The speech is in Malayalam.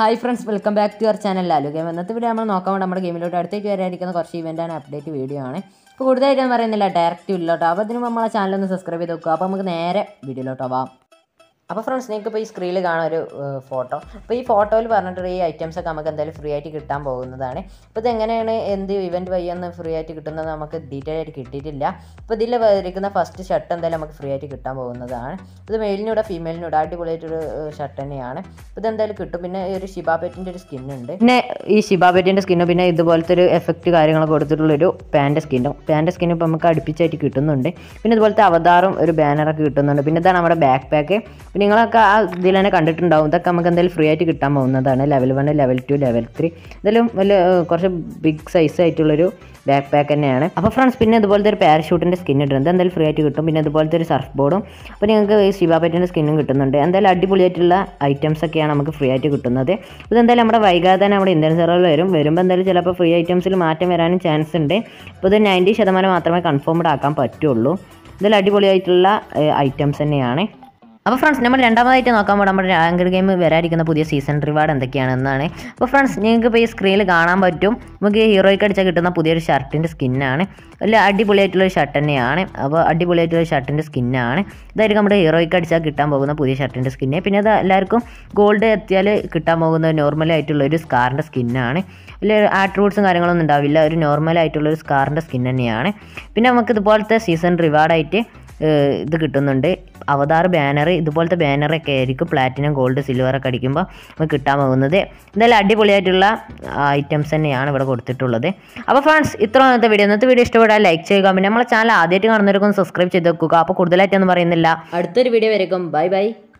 hi friends welcome back to our channel Lalu game ഇന്നത്തെ വീഡിയോ നമ്മൾ നോക്കാൻ വേണ്ടി നമ്മുടെ ഗെയിമിലോട്ട് അടുത്തേക്ക് വരാനിരിക്കുന്ന കുറച്ച് ഇവൻ്റാണ് അപ്ഡേറ്റ് വീഡിയോ ആണ് ഇപ്പോൾ കൂടുതലായിട്ടൊന്നും പറയുന്നില്ല ഡയറക്റ്റ് ഇല്ലോട്ടോ അപ്പോൾ അതിന് നമ്മളെ ചാനൽ ഒന്ന് സബ്സ്ക്രൈബ് ചെയ്ത് വെക്കുക അപ്പോൾ നമുക്ക് നേരെ വീഡിയോയിലോട്ടോ പോവാം അപ്പോൾ ഫ്രണ്ട്സ് നിങ്ങൾക്ക് ഇപ്പോൾ ഈ സ്ക്രീനിൽ കാണാൻ ഒരു ഫോട്ടോ അപ്പോൾ ഈ ഫോട്ടോയിൽ പറഞ്ഞിട്ട് ഈ ഐറ്റംസ് ഒക്കെ നമുക്ക് എന്തായാലും ഫ്രീ ആയിട്ട് കിട്ടാൻ പോകുന്നതാണ് അപ്പോൾ ഇത് എങ്ങനെയാണ് എന്ത് ഇവൻറ്റ് വഴി ഒന്ന് ഫ്രീ ആയിട്ട് കിട്ടുന്നത് നമുക്ക് ഡീറ്റെയിൽ ആയിട്ട് കിട്ടിയിട്ടില്ല അപ്പോൾ ഇതിൽ വരിക്കുന്ന ഫസ്റ്റ് ഷർട്ട് എന്തായാലും നമുക്ക് ഫ്രീ ആയിട്ട് കിട്ടാൻ പോകുന്നതാണ് ഇത് മെയിലിനൂടെ ഫീമെയിലിനൂടെ അടിപൊളിയായിട്ടൊരു ഷർട്ട് തന്നെയാണ് അപ്പോൾ ഇതെന്തായാലും കിട്ടും പിന്നെ ഈ ഒരു ഷിബാബെറ്റിൻ്റെ ഒരു സ്കിൻ ഉണ്ട് പിന്നെ ഈ ഷിബാബെറ്റിൻ്റെ സ്കിന്നും പിന്നെ ഇതുപോലത്തെ ഒരു എഫക്റ്റ് കാര്യങ്ങളൊക്കെ കൊടുത്തിട്ടുള്ളൊരു പാൻ്റെ സ്കിന്നും പാൻ്റെ സ്കിന്നും ഇപ്പോൾ നമുക്ക് അടുപ്പിച്ചായിട്ട് കിട്ടുന്നുണ്ട് പിന്നെ ഇതുപോലത്തെ അവതാറും ഒരു ബാനറൊക്കെ കിട്ടുന്നുണ്ട് പിന്നെ ഇതാണ് നമ്മുടെ ബാക്ക് പാക്ക് പിന്നെ നിങ്ങളൊക്കെ ആ ഇതിൽ തന്നെ കണ്ടിട്ടുണ്ടാവും ഇതൊക്കെ നമുക്ക് എന്തായാലും ഫ്രീ ആയിട്ട് കിട്ടാൻ പോകുന്നതാണ് level one level two level three എന്തായാലും വലിയ ഏഹ്, കുറച്ച് ബിഗ് സൈസ് ആയിട്ടുള്ളൊരു ബാക്ക് പാക്ക് തന്നെയാണ് അപ്പോൾ ഫ്രണ്ട്സ് പിന്നെ ഇതുപോലത്തെ ഒരു പാരഷൂട്ടിൻ്റെ സ്കിൻ ഇടുന്നത് എന്തായാലും ഫ്രീ ആയിട്ട് കിട്ടും പിന്നെ ഇതുപോലത്തെ ഒരു സർഫ് ബോർഡും അപ്പോൾ നിങ്ങൾക്ക് ഈ ശിവാപറ്റിൻ്റെ സ്കിന്നും കിട്ടുന്നുണ്ട് എന്തായാലും അടിപൊളിയായിട്ടുള്ള ഐറ്റംസ് ഒക്കെയാണ് നമുക്ക് ഫ്രീ ആയിട്ട് കിട്ടുന്നത് ഇത് എന്തായാലും നമ്മുടെ വൈകാതെ തന്നെ നമ്മുടെ ഇന്ത്യൻ സെർവറിൽ വരും വരുമ്പോൾ എന്തായാലും ചിലപ്പോൾ ഫ്രീ ഐറ്റംസിൽ മാറ്റം വരാനും ചാൻസ് ഉണ്ട് അപ്പോൾ ഇത് നയൻറ്റി ശതമാനം മാത്രമേ കൺഫേംഡ് ആക്കാൻ പറ്റുള്ളൂ ഇതിൽ അടിപൊളിയായിട്ടുള്ള ഐറ്റംസ് തന്നെയാണ് അപ്പോൾ ഫ്രണ്ട്സ് നമ്മൾ രണ്ടാമതായിട്ട് നോക്കാൻ പോകുമ്പോൾ നമ്മുടെ റാങ്കർ ഗെയിം വരാതിരിക്കുന്ന പുതിയ സീസൺ റിവാർഡ് എന്തൊക്കെയാണെന്നാണ് അപ്പോൾ ഫ്രണ്ട്സ് നിങ്ങൾക്ക് ഇപ്പോൾ ഈ സ്ക്രീനിൽ കാണാൻ പറ്റും നമുക്ക് ഈ ഹീറോയ്ക്ക് അടിച്ചാൽ കിട്ടുന്ന പുതിയൊരു ഷർട്ടിൻ്റെ സ്കിന്നാണ് വലിയ അടിപൊളിയായിട്ടുള്ള ഒരു ഷർട്ട് തന്നെയാണ് അപ്പോൾ അടിപൊളിയായിട്ടുള്ള ഷർട്ടിൻ്റെ സ്കിന്നാണ് ഇതായിരിക്കും നമ്മുടെ ഹീറോയ്ക്ക് അടിച്ചാൽ കിട്ടാൻ പോകുന്ന പുതിയ ഷർട്ടിൻ്റെ സ്കിന്ന് പിന്നെ അത് എല്ലാവർക്കും ഗോൾഡ് എത്തിയാൽ കിട്ടാൻ പോകുന്ന നോർമൽ ആയിട്ടുള്ള ഒരു സ്കാറിൻ്റെ സ്കിന്നാണ് വലിയ ആട്രൂട്ട്സും കാര്യങ്ങളൊന്നും ഉണ്ടാവില്ല ഒരു നോർമൽ ആയിട്ടുള്ള ഒരു സ്കാറിൻ്റെ സ്കിൻ തന്നെയാണ് പിന്നെ നമുക്ക് ഇതുപോലത്തെ സീസൺ റിവാർഡായിട്ട് ഏഹ് ഇത് കിട്ടുന്നുണ്ട് അവതാർ ബാനർ ഇതുപോലത്തെ ബാനറൊക്കെ ആയിരിക്കും പ്ലാറ്റിനം ഗോൾഡ് സിൽവർ ഒക്കെ അടിക്കുമ്പോൾ നമുക്ക് കിട്ടാൻ പോകുന്നത് എന്തായാലും അടിപൊളിയായിട്ടുള്ള ഐറ്റംസ് തന്നെയാണ് ഇവിടെ കൊടുത്തിട്ടുള്ളത് അപ്പോൾ ഫ്രണ്ട്സ് ഇത്ര ഇന്നത്തെ വീഡിയോ ഇന്നത്തെ വീഡിയോ ഇഷ്ടപ്പെട്ടാൽ ലൈക്ക് ചെയ്യുക പിന്നെ നമ്മളെ ചാനൽ ആദ്യമായിട്ട് കാണുന്നവർക്കൊന്ന് സബ്സ്ക്രൈബ് ചെയ്ത് വെക്കുക അപ്പോൾ കൂടുതലായിട്ടൊന്നും പറയുന്നില്ല അടുത്തൊരു വീഡിയോ വരയ്ക്കും ബൈ ബൈ